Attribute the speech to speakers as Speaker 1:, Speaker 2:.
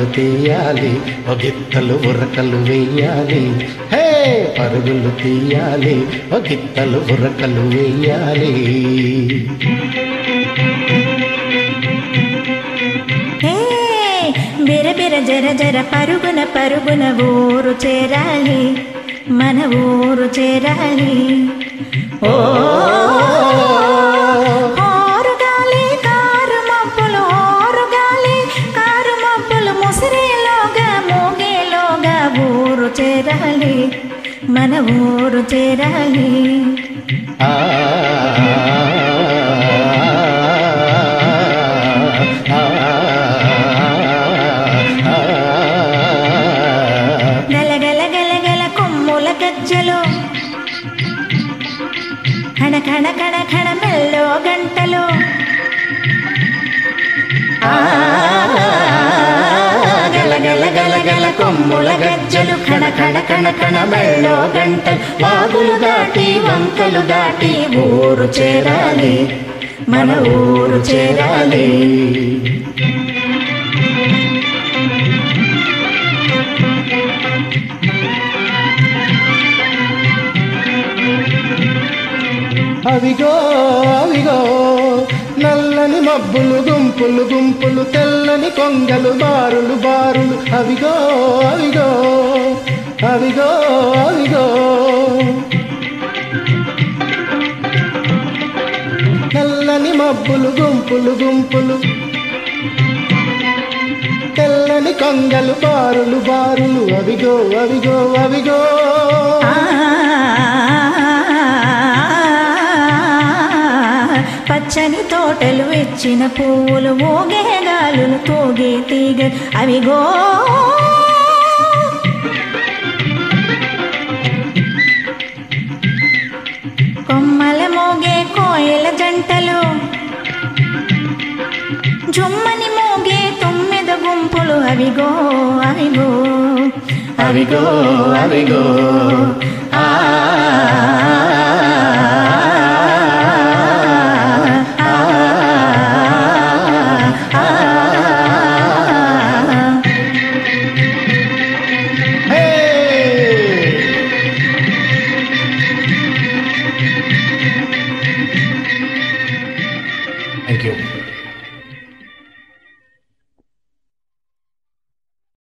Speaker 1: తీయాలి ఓ గిత్తలు ఉరకలు వెయ్యాలి హే పరుగులు తీయాలి ఓ గిత్తలు ఉరకలు వెయ్యాలి
Speaker 2: హే బిర బిర జర జర పరుగున పరుగున ఊరు చేరాలి మన ఊరు చేరాలి ఓ ఓరుగాలి కారు మబ్బులు ఓరుగాలి కారు మబ్బులు ముసిరేలోగా మోగేలోగా ఊరు చేరాలి మన ఊరు చేరాలి
Speaker 1: ఆ
Speaker 2: గల గల గల గల కొమ్ముల గజ్జలు కణ కణ కణ కణ మెల్లో గంటలు ఆ, గల గల గల గల కొమ్ముల గజ్జలు కణ కణ కణ కణ మెల్లో గంటలు వాగులు దాటి వంకలు దాటి ఊరు చేరాలి మన ఊరు చేరాలి
Speaker 1: అవిగో అవిగో నల్లని మబ్బులు గుంపులు గుంపులు తెల్లని కొంగలు బారులు బారులు అవిగో అవిగో అవిగో అవిగో నల్లని మబ్బులు గుంపులు గుంపులు తెల్లని కొంగలు బారులు బారులు అవిగో అవిగో అవిగో
Speaker 2: ఆ, పచ్చని తోటలు ఇచ్చిన పువ్వులు ఊగే గాలులు తూగే తీగ అవిగో కొమ్మల మోగే కోయల జంటలు జుమ్మని మోగే తొమ్మిది గుంపులు అవిగో అవిగో అవిగో అవిగో ఆ